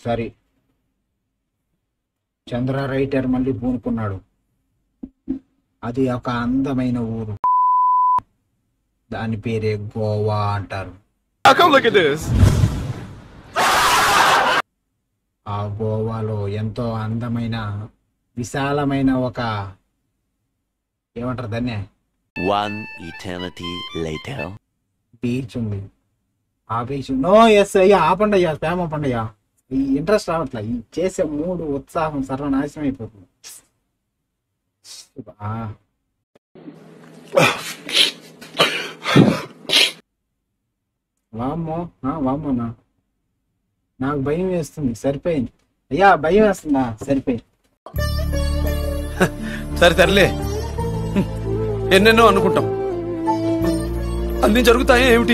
ఒకసారి చంద్ర రైటర్ మళ్ళీ పూనుకున్నాడు అది ఒక అందమైన ఊరు దాని పేరే గోవా అంటారు Come look at this. ఆ గోవాలో ఎంతో అందమైన విశాలమైన ఒక ఏమంటారు దాన్ని One eternity later. బీచ్ ఉంది ఆ బీచ్ నో ఎస్ అయ్యా ఆపండి అయ్యా స్పామ్ ఆపండి అయ్యా ఈ ఇంట్రెస్ట్ రావట్లే ఈ చేసే మూడు ఉత్సాహం సర్వనాశనం అయిపోతుంది ఆ. వామ్మో ఆ, వామ్మోనా నాకు భయం వేస్తుంది సరిపోయింది అయ్యా భయం వేస్తుందా సరిపోయింది సరే సర్లే హ్మ్. ఎన్నెన్నో అనుకుంటాం అన్ని జరుగుతాయా ఏమిటి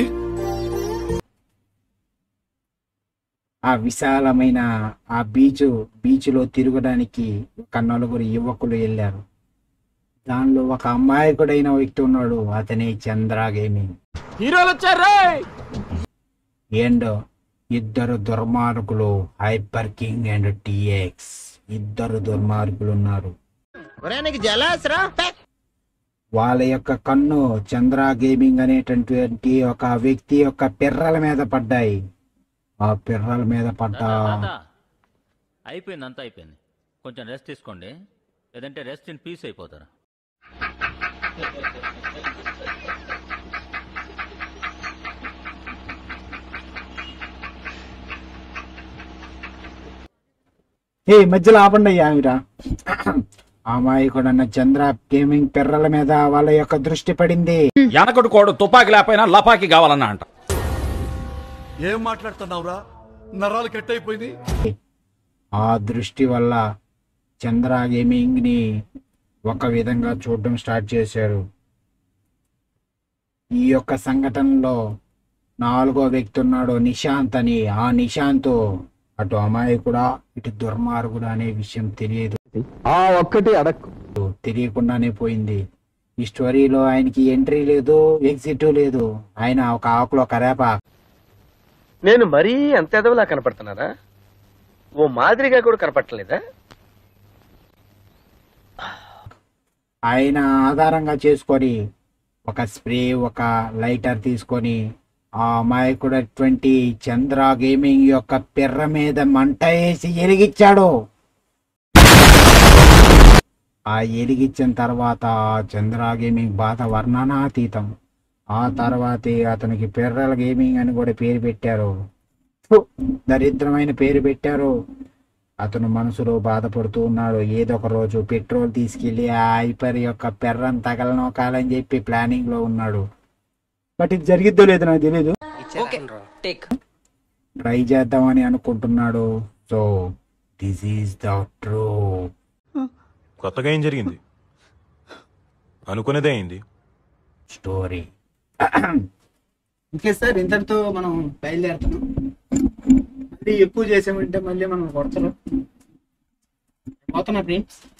ఆ విశాలమైన ఆ బీచ్ బీచ్ లో తిరగడానికి ఒక నలుగురు యువకులు వెళ్ళారు దానిలో ఒక అమాయకుడైన వ్యక్తి ఉన్నాడు అతనే చంద్ర గేమింగ్ హీరోలు వచ్చారా అండ్ ఇద్దరు దుర్మార్గులు హైపర్ కింగ్ అండ్ టిఎక్స్ ఇద్దరు దుర్మార్గులు ఉన్నారు వాళ్ళ యొక్క కన్ను చంద్ర గేమింగ్ అనేటటువంటి ఒక వ్యక్తి యొక్క పిర్రల మీద పడ్డాయి ఆ పిర్రల మీద పడ్డా తాత, అయిపోయింది అంతా అయిపోయింది కొంచెం రెస్ట్ తీసుకోండి లేదంటే రెస్ట్ ఇన్ పీస్ అయిపోతారు ఏ మధ్యలో ఆపండి అయ్యా మీరా అమాయకుడన్న చంద్ర గేమింగ్ పిర్రల మీద వాళ్ళ యొక్క దృష్టి పడింది వెనకడు కోడు తుపాకి లేకపోయినా లపాకి కావాలన్నా అంట ఏం మాట్లాడుతున్నావురా నరాలు కట్ అయిపోయింది ఆ దృష్టి వల్ల చంద్ర గేమింగ్ ని ఒక విధంగా చూడడం స్టార్ట్ చేశాడు ఈ యొక్క సంఘటనలో నాలుగో వ్యక్తి ఉన్నాడు నిశాంత్ అని ఆ నిశాంత్ అటు అమాయకుడా ఇటు దుర్మార్గుడా అనే విషయం తెలియదు ఆ ఒక్కటి అడక్కు తెలియకుండానే పోయింది ఈ స్టోరీలో ఆయనకి ఎంట్రీ లేదు ఎగ్జిట్ లేదు ఆయన ఒక ఆకులో కరేప నేను మరీ అంత ఎదవలా కనపడుతున్నారా ఓ మాదిరిగా కూడా కనపడలేదా ఆయన ఆధారంగా చేసుకొని ఒక స్ప్రే ఒక లైటర్ తీసుకొని ఆ అమాయకుడటువంటి చంద్ర గేమింగ్ యొక్క పిర్ర మీద మంట వేసి ఎలిగించాడు ఆ ఎలిగించిన తర్వాత ఆ చంద్ర గేమింగ్ బాధ వర్ణనాతీతం ఆ తర్వాతే అతనికి పిర్రల గేమింగ్ అని కూడా పేరు పెట్టారు ఫు, దరిద్రమైన పేరు పెట్టారు అతను మనసులో బాధపడుతూ ఉన్నాడు ఏదో ఒక రోజు పెట్రోల్ తీసుకెళ్లి ఆ హైపర్ యొక్క పెర్రను తగలనోకాలని చెప్పి ప్లానింగ్ లో ఉన్నాడు బట్ ఇది జరిగిద్దో లేదో నాకు తెలియదు ట్రై చేద్దామని అనుకుంటున్నాడు so this is the true కొత్తగా ఏం జరిగింది అనుకునేదే అయింది స్టోరీ ఓకే సార్ ఇంతటితో మనం బయలుదేరుతున్నాం మళ్ళీ ఎక్కువ చేసామంటే మళ్ళీ మనం కొడతారు పోతున్నా ఫ్రెండ్స్